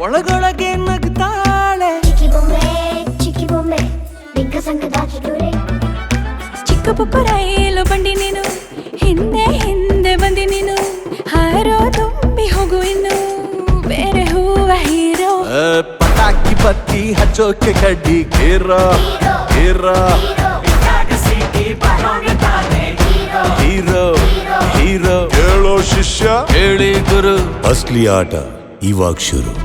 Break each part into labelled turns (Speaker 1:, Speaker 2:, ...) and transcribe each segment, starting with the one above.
Speaker 1: ಒಳಗೊಳಗೆ ನಗ್ತಾಳೆ
Speaker 2: ಚಿಕ್ಕಿ ಬೊಂಬೆ ಚಿಕ್ಕಿ ಬೊಂಬೆ ಬಿಕ್ಕ ಸಂಕದಾಕಿ ಡೋರೆ
Speaker 3: ಚಿಕ್ಕ ಪುಕ್ಕ ರೈಲು ಬಂಡಿ ನೀನು ಹಿಂದೆ ಹಿಂದೆ ಬಂದಿ ನೀನು ಹಾರೋ ತುಂಬಿ ಹೋಗು ಇನ್ನು ಬೇರೆ ಹೂವ ಹೀರೋ
Speaker 1: ಆ, ಪಟಾಕಿ ಬತ್ತಿ ಹಚ್ಚೋಕೆ ಕಡ್ಡಿ ಕೇರ ಕೇರ ಹೀರೋ ಹೀರೋ
Speaker 4: ಹೇಳೋ ಶಿಷ್ಯ
Speaker 1: ಹೇಳಿ ಗುರು
Speaker 4: ಅಸ್ಲಿ ಆಟ ಇವಾಗ ಶುರು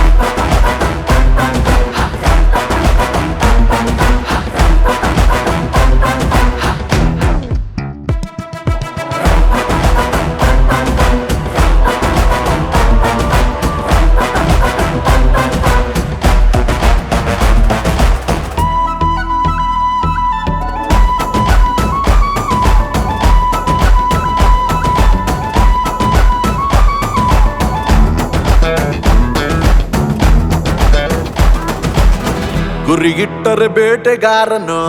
Speaker 1: ಗುರಿಗಿಟ್ಟರೆ ಬೇಟೆಗಾರನು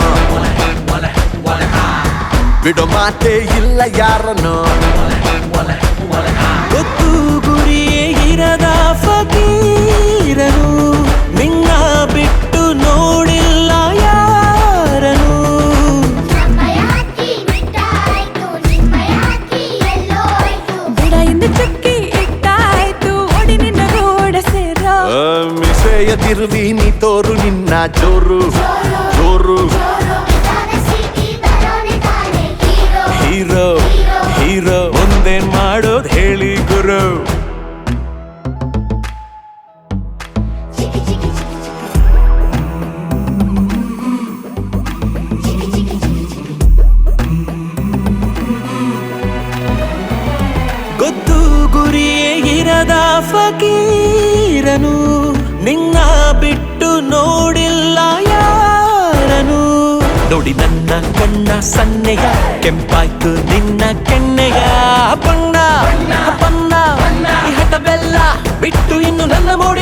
Speaker 1: ಬಿಡೋ ಮಾತೆ ಇಲ್ಲ ಯಾರನು ಗೊತ್ತು ಗುರಿಯೇ ಇರದ ಫಕೀರನು ನಿನ್ನ ಬಿಟ್ಟು ನೋಡಿಲ್ಲ ಯಾರನು
Speaker 2: ನಮ್ಮಯ ಹಾಕಿ ಬಿಟ್ಟಾಯ್ತು ನಿಮ್ಮಯ ಹಾಕಿ ಎಲ್ಲೋಯ್ತು
Speaker 3: ಬಿಡ ಎಂದು ಚುಕ್ಕಿ ಇಟ್ಟಾಯ್ತು ಓಡಿ ನಿನ್ನ ರೋಡ ಸೇರೋ
Speaker 1: ಆ, ಮಿಸೆಯ ತಿರುವಿ ನೀ ತೋರು ನಿನ್ನ ಜೋರು ಜೋರು
Speaker 2: ತಾನ ಸಿಟಿ ಬರೋನೆ ತಾನೆ ಹೀರೋ
Speaker 1: ಹೀರೋ ಹೀರೋ ಮುಂದೇನ್ ಮಾಡೋದ್ ಹೇಳಿ ಗುರು
Speaker 2: ಚಿಕ್ಕಿ ಚಿಕ್ಕಿ ಚಿಕ್ಕಿ ಚಿಕ್ಕಿ ಚಿಕ್ಕಿ ಚಿಕ್ಕಿ ಚಿಕ್ಕಿ
Speaker 1: ಗೊತ್ತು ಗುರಿಯೇ ಇರದ ಫಕೀರನು ನಿನ್ನ ಬಿಟ್ಟು ನೋಡಿಲ್ಲ ಯಾರನು ನೋಡಿ ನನ್ನ ಕಣ್ಣ ಸನ್ನೆಯ ಕೆಂಪಾಯ್ತು ನಿನ್ನ ಕೆನ್ನೆಯ ಬಣ್ಣ ಬಣ್ಣ ಈ ಹಠ ಬೆಲ್ಲ ಬಿಟ್ಟು ಇನ್ನು ನನ್ನ ಮೋಡಿ